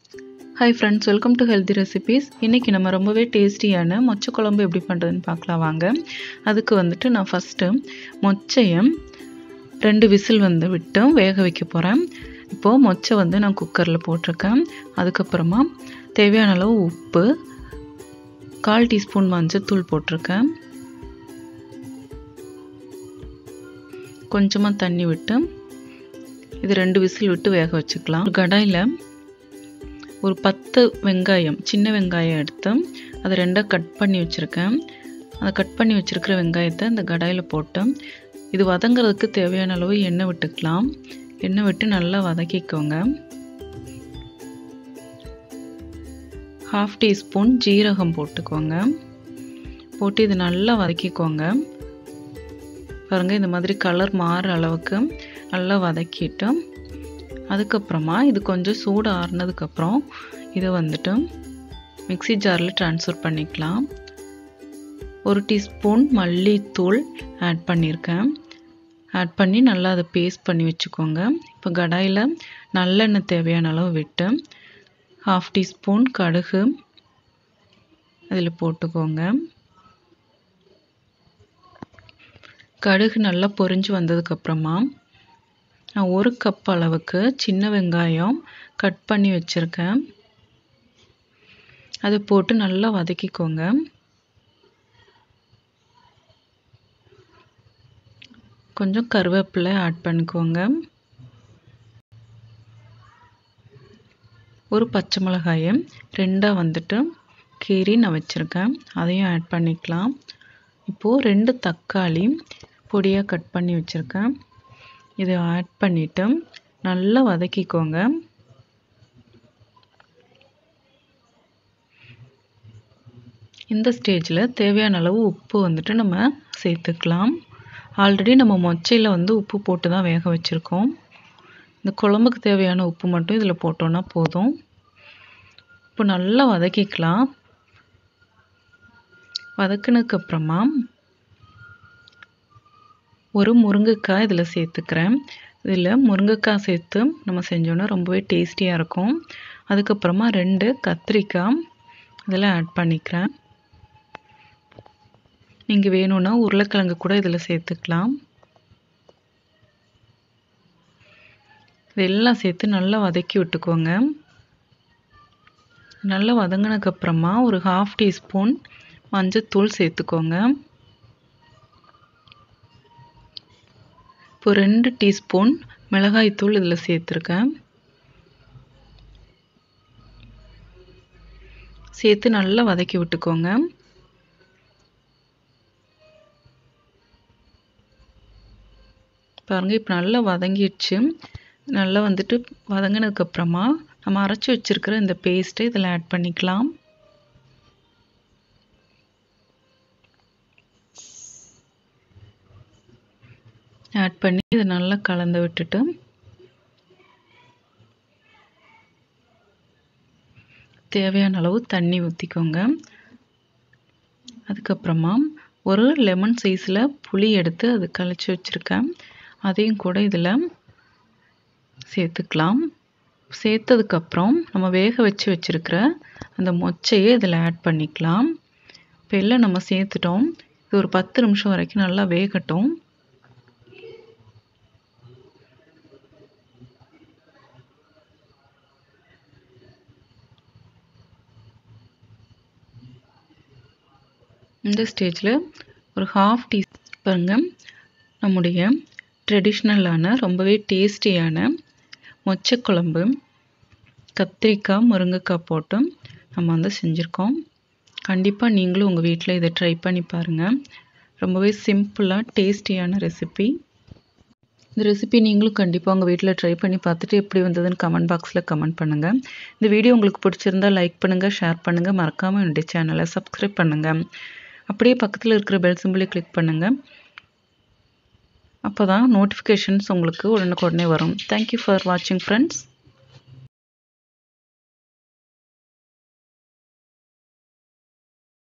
hi friends welcome to healthy recipes இன்றைக்கி நம்ம ரொம்பவே டேஸ்டியான மொச்சை குழம்பு எப்படி பண்ணுறதுன்னு பார்க்கலாம் வாங்க அதுக்கு வந்துட்டு நான் ஃபஸ்ட்டு மொச்சையை ரெண்டு விசில் வந்து விட்டு வேக வைக்க போகிறேன் இப்போது மொச்சை வந்து நான் குக்கரில் போட்டிருக்கேன் அதுக்கப்புறமா தேவையான அளவு உப்பு கால் டீஸ்பூன் மஞ்சள் போட்டிருக்கேன் கொஞ்சமாக தண்ணி விட்டு இது ரெண்டு விசில் விட்டு வேக வச்சுக்கலாம் ஒரு கடாயில் ஒரு பத்து வெங்காயம் சின்ன வெங்காயம் எடுத்து அதை ரெண்டாக கட் பண்ணி வச்சுருக்கேன் அதை கட் பண்ணி வச்சுருக்கிற வெங்காயத்தை இந்த கடாயில் போட்டு இது வதங்கிறதுக்கு தேவையான அளவு எண்ணெய் விட்டுக்கலாம் எண்ணெய் விட்டு நல்லா வதக்கிக்கோங்க ஹாஃப் டீஸ்பூன் ஜீரகம் போட்டுக்கோங்க போட்டு இது நல்லா வதக்கிக்கோங்க பாருங்கள் இந்த மாதிரி கலர் மாறுற அளவுக்கு நல்லா வதக்கிட்டு அதுக்கப்புறமா இது கொஞ்சம் சூடு ஆறுனதுக்கப்புறம் இதை வந்துட்டு மிக்சி ஜாரில் ட்ரான்ஸ்ஃபர் பண்ணிக்கலாம் ஒரு டீஸ்பூன் மல்லித்தூள் ஆட் பண்ணியிருக்கேன் ஆட் பண்ணி நல்லா அதை பேஸ்ட் பண்ணி வச்சுக்கோங்க இப்போ கடாயில் நல்லெண்ணெய் தேவையான அளவு விட்டு ஹாஃப் டீஸ்பூன் கடுகு அதில் போட்டுக்கோங்க கடுகு நல்லா பொரிஞ்சு வந்ததுக்கப்புறமா நான் ஒரு கப் அளவுக்கு சின்ன வெங்காயம் கட் பண்ணி வச்சுருக்கேன் அதை போட்டு நல்லா வதக்கிக்கோங்க கொஞ்சம் கருவேப்பிலை ஆட் பண்ணிக்கோங்க ஒரு பச்சை மிளகாயை ரெண்டாக வந்துட்டு கீரி நான் வச்சுருக்கேன் அதையும் ஆட் பண்ணிக்கலாம் இப்போது ரெண்டு தக்காளி பொடியாக கட் பண்ணி வச்சுருக்கேன் இதை ஆட் பண்ணிவிட்டு நல்லா வதக்கிக்கோங்க இந்த ஸ்டேஜில் தேவையான அளவு உப்பு வந்துட்டு நம்ம சேர்த்துக்கலாம் ஆல்ரெடி நம்ம மொச்சையில் வந்து உப்பு போட்டு தான் வேக வச்சுருக்கோம் இந்த குழம்புக்கு தேவையான உப்பு மட்டும் இதில் போட்டோன்னா போதும் இப்போ நல்லா வதக்கிக்கலாம் வதக்கினதுக்கப்புறமா ஒரு முருங்கைக்காய் இதில் சேர்த்துக்கிறேன் இதில் முருங்கைக்காய் சேர்த்து நம்ம செஞ்சோன்னா ரொம்பவே டேஸ்டியாக இருக்கும் அதுக்கப்புறமா ரெண்டு கத்திரிக்காய் இதில் ஆட் பண்ணிக்கிறேன் நீங்கள் வேணும்னா உருளைக்கிழங்கு கூட இதில் சேர்த்துக்கலாம் இதெல்லாம் சேர்த்து நல்லா வதக்கி விட்டுக்கோங்க நல்லா வதங்கினதுக்கப்புறமா ஒரு ஹாஃப் டீஸ்பூன் மஞ்சத்தூள் சேர்த்துக்கோங்க இப்போ ரெண்டு டீஸ்பூன் மிளகாய்த்தூள் இதில் சேர்த்துருக்கேன் சேர்த்து நல்லா வதக்கி விட்டுக்கோங்க பாருங்கள் இப்போ நல்லா வதங்கிடுச்சு நல்லா வந்துட்டு வதங்கினதுக்கப்புறமா நம்ம அரைச்சி வச்சுருக்கிற இந்த பேஸ்ட்டை இதில் ஆட் பண்ணிக்கலாம் ஆட் பண்ணி இதை நல்லா கலந்து விட்டுட்டு தேவையான அளவு தண்ணி ஊற்றிக்கோங்க அதுக்கப்புறமா ஒரு லெமன் சைஸில் புளி எடுத்து அது கழிச்சு வச்சுருக்கேன் அதையும் கூட இதில் சேர்த்துக்கலாம் சேர்த்ததுக்கப்புறம் நம்ம வேக வச்சு வச்சுருக்கிற அந்த மொச்சையை இதில் ஆட் பண்ணிக்கலாம் இப்போ எல்லாம் நம்ம சேர்த்துட்டோம் இது ஒரு பத்து நிமிஷம் வரைக்கும் நல்லா வேகட்டும் இந்த ஸ்டேஜில் ஒரு ஹாஃப் டீ பாருங்க நம்முடைய ட்ரெடிஷ்னலான ரொம்பவே டேஸ்டியான மொச்சக்குழம்பு கத்திரிக்காய் முருங்கைக்காய் போட்டு நம்ம வந்து செஞ்சுருக்கோம் கண்டிப்பாக நீங்களும் உங்கள் வீட்டில் இதை ட்ரை பண்ணி பாருங்கள் ரொம்பவே சிம்பிளாக டேஸ்டியான ரெசிபி இந்த ரெசிபி நீங்களும் கண்டிப்பாக உங்கள் வீட்டில் ட்ரை பண்ணி பார்த்துட்டு எப்படி வந்ததுன்னு கமெண்ட் பாக்ஸில் கமெண்ட் பண்ணுங்கள் இந்த வீடியோ உங்களுக்கு பிடிச்சிருந்தால் லைக் பண்ணுங்கள் ஷேர் பண்ணுங்கள் மறக்காமல் என்னுடைய சேனலை சப்ஸ்கிரைப் பண்ணுங்கள் அப்படியே பக்கத்தில் இருக்கிற பெல் சிம்பிளை கிளிக் பண்ணுங்கள் அப்போ தான் நோட்டிஃபிகேஷன்ஸ் உங்களுக்கு உடனுக்குடனே வரும் தேங்க்யூ ஃபார் வாட்சிங் ஃப்ரெண்ட்ஸ்